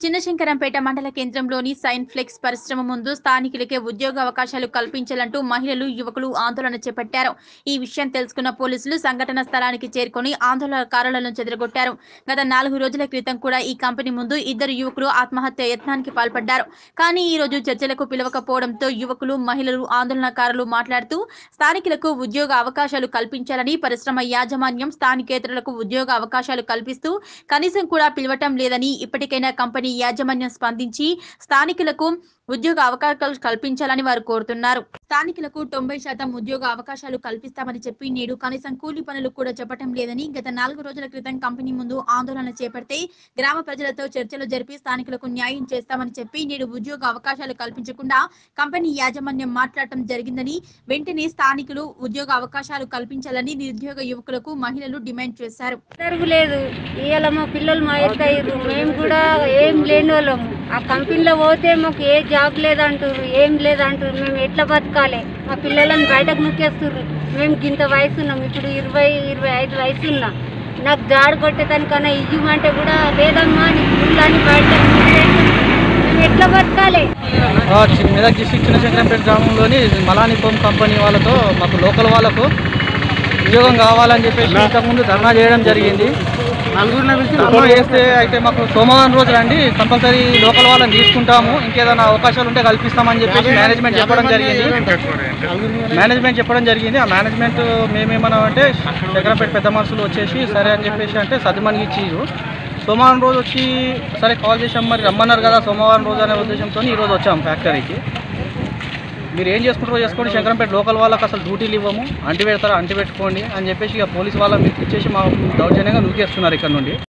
చిన్నశంకరంపేట మండల కేంద్రంలోని sign flex పరిశ్రమ ముందు స్థానికులకే ఉద్యోగ అవకాశాలు కల్పించాలంటూ మహిళలు యువకులు ఆందోళన చేపట్టారు ఈ విషయం తెలుసుకున్న పోలీసులు సంఘటన స్థలానికి చేరుకొని ఆందోళనకారులను చెదరగొట్టారు గత నాలుగు రోజుల క్రితం కూడా ఈ కంపెనీ ముందు ఇద్దరు యువకులు ఆత్మహత్య యత్నానికి పాల్పడ్డారు కానీ ఈ రోజు చర్చలకు పిలవకపోవడంతో యువకులు మహిళలు ఆందోళనకారులు మాట్లాడుతూ స్థానికులకు ఉద్యోగ అవకాశాలు కల్పించాలని పరిశ్రమ యాజమాన్యం స్థానికేతరులకు ఉద్యోగ అవకాశాలు కల్పిస్తూ కనీసం కూడా పిలవటం లేదని ఇప్పటికైనా కంపెనీ యాజమాన్యం స్పందించి స్థానికులకు ఉద్యోగ అవకాశాలు కల్పించాలని వారు కోరుతున్నారు స్థానికులకు తొంభై శాతం ఉద్యోగ అవకాశాలు కల్పిస్తామని చెప్పి నేడు కనీసం కూలీ పనులు కూడా చెప్పటం లేదని గత నాలుగు రోజుల క్రితం కంపెనీ ముందు ఆందోళన చేపడితే గ్రామ ప్రజలతో చర్చలు జరిపి స్థానికులకు న్యాయం చేస్తామని చెప్పి నేడు ఉద్యోగ అవకాశాలు కల్పించకుండా కంపెనీ యాజమాన్యం మాట్లాడటం జరిగిందని వెంటనే స్థానికులు ఉద్యోగ అవకాశాలు కల్పించాలని నిరుద్యోగ యువకులకు మహిళలు డిమాండ్ చేశారు జరగలేదు ఇవాళ మా పిల్లలు మా ఎత్తు అయ్యారు మేము కూడా ఏం లేని వాళ్ళం ఆ కంపెనీలో పోతే మాకు ఏ జాబ్ లేదంటారు ఏం లేదంటారు మేము ఎట్లా బతకాలి మా పిల్లలను బయటకు నొక్కేస్తుర్రు మేము గింత వయసు ఉన్నాం ఇప్పుడు ఇరవై ఇరవై ఐదు వయసు ఉన్నా నాకు జాడ కొట్టేదానికన్నా ఇవ్వమంటే కూడా లేదమ్మా నీ పిల్లని బయటకు నొక్కేస్తుర్రు. మేము ఎట్లా బతకాలి ఆ, చి- మెదక్ డిస్టిక్ చిన్నశంకరంపేట గ్రామంలోని మలాని ఫోమ్ కంపెనీ వాళ్ళతో మాకు లోకల్ వాళ్ళకు ఉద్యోగం కావాలని చెప్పేసి ఇంతకుముందు ధర్నా చేయడం జరిగింది ధర్నా చేస్తే అయితే మాకు సోమవారం రోజు రండి కంపల్సరీ లోకల్ వాళ్ళని తీసుకుంటాము ఇంకేదైనా అవకాశాలు ఉంటే కల్పిస్తామని చెప్పేసి మేనేజ్మెంట్ చెప్పడం జరిగింది మేనేజ్మెంట్ చెప్పడం జరిగింది ఆ మేనేజ్మెంట్ మేమేమన్నామంటే చక్రపేట పెద్ద మనుషులు వచ్చేసి సరే అని చెప్పేసి అంటే సర్దుమణికి ఇచ్చిర్రు సోమవారం రోజు వచ్చి సరే కాల్ చేసాం మరి రమ్మన్నారు కదా సోమవారం రోజు అనే ఉద్దేశంతో ఈరోజు వచ్చాం ఫ్యాక్టరీకి మీరు ఏం చేసుకుంటారో చేసుకోండి శంకరంపేట లోకల్ వాళ్ళకి అసలు డ్యూటీలు ఇవ్వము అంటి పెడతారా అంటి పెట్టుకోండి అని చెప్పేసి ఇక పోలీస్ వాళ్ళ మీకు ఇచ్చేసి మా దౌర్జన్యంగా నూకేస్తున్నారు ఇక్కడ నుండి